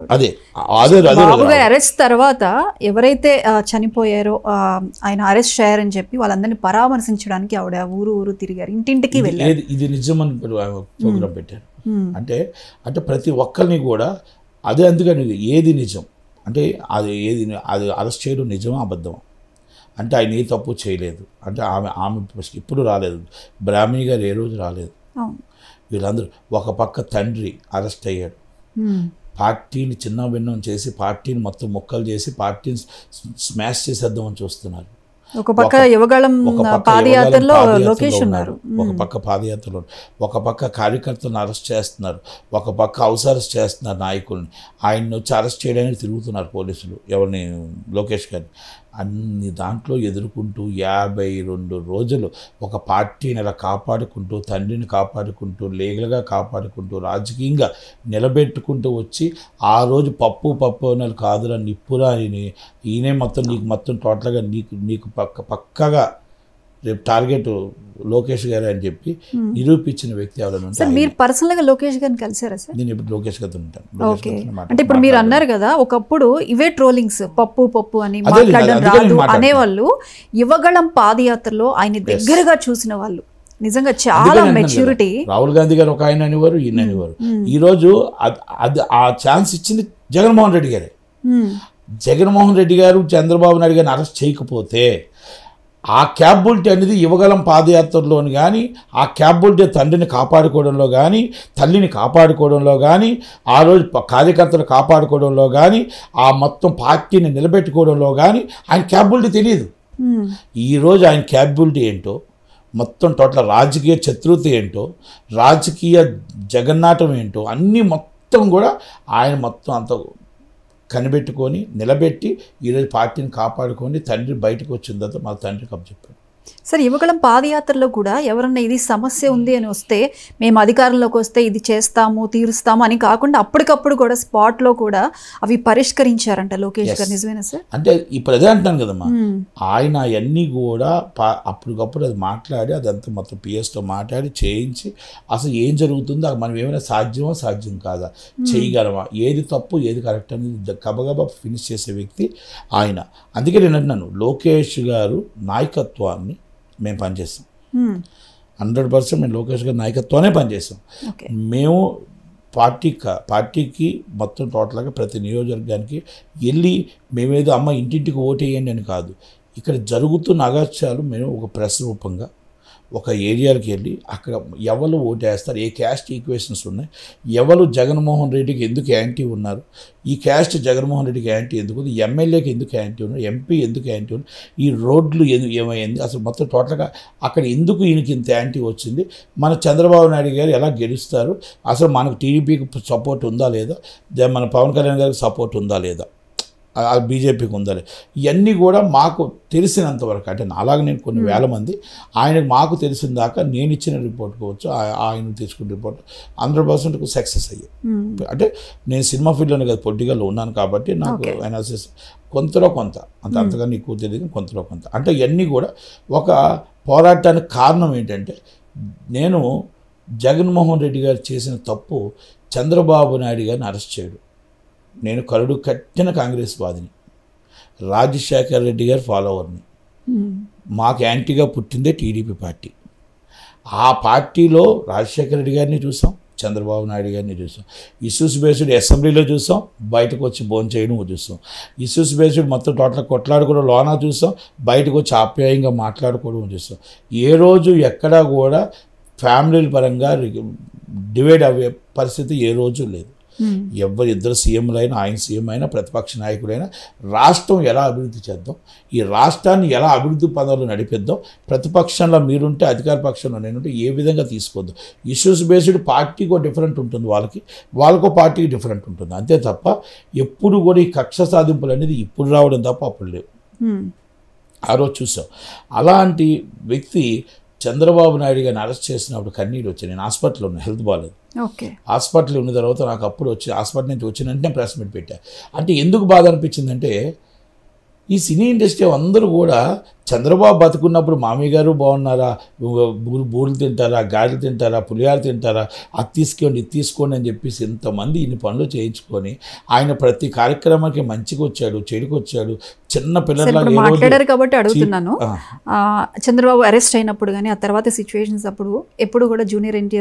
ఇప్పుడు అదే అదే అదే బాబు గారి అరెస్ట్ తర్వాత ఎవరైతే ఆ, చనిపోయారో ఆ, ఆయన అరెస్ట్ చేయారని చెప్పి వాళ్ళందరినీ పరామర్శించడానికి ఆవిడ ఊరు ఊరు తిరిగారు ఇంటింటికి వెళ్ళారు ఏది ఇది నిజమని ప్రోగ్రామ్ పెట్టారు ఉమ్, అంటే అంటే ప్రతి ఒక్కరిని కూడా అదే అందుకని ఏది నిజం అంటే అది ఏది అది అరెస్ట్ చేయడం నిజమా అబద్ధమా అంటే ఆయన ఏ తప్పు చేయలేదు అంటే ఆమె ఆమె ఇప్పుడు రాలేదు బ్రాహ్మణి గారు ఏ రోజు రాలేదు అవును వీళ్ళందరూ ఒక పక్క తండ్రి అరెస్ట్ అయ్యాడు ఉమ్, పార్టీని చిన్న భిన్నం చేసి పార్టీని మొత్తం ముక్కలు చేసి పార్టీని స్మాష్ చేసేద్దామని చూస్తున్నారు ఒక పక్క ఒక- యువగళం ఒక పక్క పాదయాత్రలో యువగళం పాదయాత్రలో లోకేష్ ఉన్నారు. ఉన్నారు ఒక పక్క పాదయాత్రలో ఒక పక్క కార్యకర్తలను అరెస్ట్ చేస్తున్నారు ఒక పక్క హౌస్ అరెస్ట్ చేస్తున్నారు నాయకుల్ని ఆయన్ని వచ్చి అరెస్ట్ చేయడానికి తిరుగుతున్నారు పోలీసులు ఎవరిని లోకేష్ గారిని అన్ని దాంట్లో ఎదుర్కొంటూ యాభై రెండు రోజులు ఒక పార్టీని అలా కాపాడుకుంటూ తండ్రిని కాపాడుకుంటూ లీగల్గా కాపాడుకుంటూ రాజకీయంగా నిలబెట్టుకుంటూ వచ్చి ఆ రోజు పప్పు పప్పు అన్నది కాదురా నిప్పురా అని ఈయనే మొత్తం నీకు మొత్తం టోటల్గా నీకు నీకు పక్క పక్కగా రేపు టార్గెట్ లోకేష్ గారు అని చెప్పి నిరూపించిన వ్యక్తి ఎవరైనా ఉంటే సార్ ఆయనే. మీరు పర్సనల్ గా లోకేష్ గారిని కలిసారా సార్ నేను ఇప్పుడు లోకేష్ గారితో ఉంటాను లోకేష్ ఓకే గారితో మాట్లా- అంటే ఇప్పుడు మీరు మాట్లాడతాను. అన్నారు కదా ఒకప్పుడు ఇవే ట్రోలింగ్స్ పప్పు పప్పు అని అదే, మాట్లాడడం అందుకని రాదు మాట్లాడుతున్నా. అనేవాళ్ళు యువగళం పాదయాత్రలో ఆయన దగ్గరగా చూసిన వాళ్ళు నిజంగా చాలా అందుకని అంటున్నాను మెచ్యూరిటీ కదా, రాహుల్ గాంధీ గారు ఒక ఆయన అనేవారు ఈయన అనేవారు ఈరోజు అది అది ఆ ఛాన్స్ ఇచ్చింది జగన్మోహన్ రెడ్డి గారే జగన్మోహన్ రెడ్డి గారు చంద్రబాబు నాయుడు గారిని అరెస్ట్ చేయకపోతే ఆ క్యాబులిటీ అనేది యువగలం పాదయాత్రలోని కానీ ఆ క్యాబులిటీ తండ్రిని కాపాడుకోవడంలో కానీ తల్లిని కాపాడుకోవడంలో కానీ ఆ రోజు ప- కార్యకర్తలు కాపాడుకోవడంలో కానీ ఆ మొత్తం పార్టీని నిలబెట్టుకోవడంలో కానీ ఆయన క్యాబులిటీ తెలియదు ఈరోజు ఆయన క్యాపబిలిటీ ఏంటో మొత్తం టోటల్ రాజకీయ చతుర్థి ఏంటో రాజకీయ జగన్నాటం ఏంటో అన్నీ మొత్తం కూడా ఆయన మొత్తం అంత కనిపెట్టుకొని నిలబెట్టి ఈరోజు పార్టీని కాపాడుకొని తండ్రి బయటకు వచ్చిన తర్వాత మా తండ్రికి అప్పచెప్పాడు సార్ యువగళం పాదయాత్రలో కూడా ఎవరన్నా ఇది సమస్య ఉంది అని వస్తే మేము అధికారంలోకి వస్తే ఇది చేస్తాము తీరుస్తాము అని కాకుండా అప్పటికప్పుడు కూడా spot లో కూడా అవి పరిష్కరించారంట లోకేష్ గారు నిజమేనా సార్ అంటే ఇప్పుడు అదే అంటాను కదమ్మా మ్మ్. ఆయన అవన్నీ కూడా పా అప్పటికప్పుడు అది మాట్లాడి అదంతా మొత్తం పిఎస్తో మాట్లాడి చేయించి అసలు ఏం జరుగుతుందో అది మనం ఏమైనా సాధ్యమా సాధ్యం కాదా చేయగలమా ఏది తప్పు ఏది కరెక్ట్ అనేది ద- గబగబా ఫినిష్ చేసే వ్యక్తి ఆయన అందుకే నేను అంటున్నాను లోకేష్ గారు నాయకత్వాన్ని మేము పనిచేస్తాం మ్మ్. హండ్రెడ్ పర్సెంట్ మేము లోకేష్ గారి నాయకత్వానే పనిచేస్తాం ఓకే మేము పార్టీ క- పార్టీకి మొత్తం టోటల్గా ప్రతి నియోజకవర్గానికి వెళ్ళి మేమేదో అమ్మ ఇంటింటికి ఓటేయండి అని కాదు ఇక్కడ జరుగుతున్న అగత్యాలు మేము ఒక ప్రెస్ రూపంగా ఒక ఏరియాకి వెళ్ళి అక్కడ ఎవరు ఓటేస్తారు ఏ క్యాస్ట్ ఈక్వేషన్స్ ఉన్నాయి ఎవరు జగన్మోహన్ రెడ్డికి ఎందుకు యాంటీ ఉన్నారు ఈ క్యాస్ట్ జగన్మోహన్ రెడ్డికి యాంటీ ఎందుకు ఉంది ఎమ్మెల్యేకి ఎందుకు యాంటీ ఉన్నారు ఎంపీ ఎందుకు యాంటీ ఉన్నారు ఈ రోడ్లు ఎందుకు ఏమైంది అసలు మొత్తం టోటల్గా అక్కడ ఎందుకు ఈయనకి ఇంత యాంటీ వచ్చింది మన చంద్రబాబు నాయుడు గారు ఎలా గెలుస్తారు అసలు మనకు టీడీపీకి సపోర్ట్ ఉందా లేదా దే- మన పవన్ కళ్యాణ్ గారికి సపోర్ట్ ఉందా లేదా ఆ బీజేపీకి ఉందా లేదా ఇవన్నీ కూడా మాకు తెలిసినంత వరకు అంటే నాలాగా నేను కొన్ని వేల మంది ఆయనకు మాకు తెలిసిన దాకా నేను ఇచ్చిన రిపోర్ట్ కావచ్చు ఆ- ఆయన తీసుకున్న రిపోర్ట్ హండ్రెడ్ పర్సెంట్ సక్సెస్ అయ్యాయి మ్మ్. అంటే నేను సినిమా ఫీల్డ్లోనే కదా పొలిటికల్లో ఉన్నాను కాబట్టి నాకు Okay. అనాలిసిస్ కొంతలో కొంత అంత అంతగా ఎక్కువ తెలియదు కొంతలో కొంత అంటే ఇవన్నీ కూడా ఒక పోరాటానికి కారణం ఏంటంటే నేను జగన్మోహన్ రెడ్డి గారు చేసిన తప్పు చంద్రబాబు నాయుడు గారిని అరెస్ట్ చేయడు నేను కరుడు కట్టిన కాంగ్రెస్ వాదిని రాజశేఖర్ రెడ్డి గారు ఫాలోవర్ని మ్మ్. మాకు యాంటీగా పుట్టిందే టీడీపీ పార్టీ ఆ పార్టీలో రాజశేఖర రెడ్డి గారిని చూసాం చంద్రబాబు నాయుడు గారిని చూసాం ఇష్యూస్ బేస్డ్ అసెంబ్లీలో చూసాం బయటకు వచ్చి భోజనం చేయడం చూసాం ఇష్యూస్ బేస్డ్ మొత్తం టోటల్ కొట్లాడుకోవడం లోనా చూసాం బయటకు వచ్చి ఆప్యాయంగా మాట్లాడుకోవడం చూసాం ఏ రోజు ఎక్కడా కూడా ఫ్యామిలీల పరంగా డివైడ్ అయ్యే పరిస్థితి ఏ రోజు లేదు మ్మ్. ఎవరు ఇద్దరు సీఎంలైనా ఆయన సీఎం అయినా ప్రతిపక్ష నాయకుడైనా రాష్ట్రం ఎలా అభివృద్ధి చేద్దాం ఈ రాష్ట్రాన్ని ఎలా అభివృద్ధి పదాలు నడిపిద్దాం ప్రతిపక్షంలో మీరుంటే అధికార పక్షంలో నేనుంటే ఏ విధంగా తీసుకొద్దాం ఇష్యూస్ బేస్డ్ పార్టీకో డిఫరెంట్ ఉంటుంది వాళ్ళకి వాళ్ళకో పార్టీకి డిఫరెంట్ ఉంటుంది అంతే తప్ప ఎప్పుడు కూడా ఈ కక్ష సాధింపులు అనేది ఇప్పుడు రావడం తప్ప అప్పుడు లేవు మ్మ్. ఆ రోజు చూసాం అలాంటి వ్యక్తి చంద్రబాబు నాయుడు గారిని అరెస్ట్ చేసినప్పుడు కన్నీళ్ళు వచ్చాయి నేను హాస్పిటల్లో ఉన్నా హెల్త్ బాగాలేదు ఓకే హాస్పిటల్ ఉన్న తర్వాత నాకు అప్పుడు వచ్చి హాస్పిటల్ నుంచి వచ్చిన వెంటనే ప్రెస్ మీట్ పెట్టా అంటే ఎందుకు బాధ అనిపించిందంటే ఈ సినీ ఇండస్ట్రీ అందరూ కూడా చంద్రబాబు బతుకున్నప్పుడు మామయ్య గారు బాగున్నారా బూ- బూరెలు తింటారా గారెలు తింటారా పులిహార తింటారా అది తీసుకోండి ఇది తీసుకోండి అని చెప్పేసి ఇంతమంది ఇన్ని పనులు చేయించుకొని ఆయన ప్రతి కార్యక్రమానికి మంచిగా వచ్చాడు చెడుకు వచ్చాడు చిన్న సరే పిల్లలాగా ఇప్పుడు ఏ రోజు మాట్లాడారు కాబట్టి అడుగుతున్నాను ఆ. ఆ, చంద్రబాబు అరెస్ట్ అయినప్పుడు కానీ ఆ తర్వాత సిచ్యువేషన్స్ అప్పుడు ఎప్పుడు కూడా జూనియర్ ఎన్టీఆర్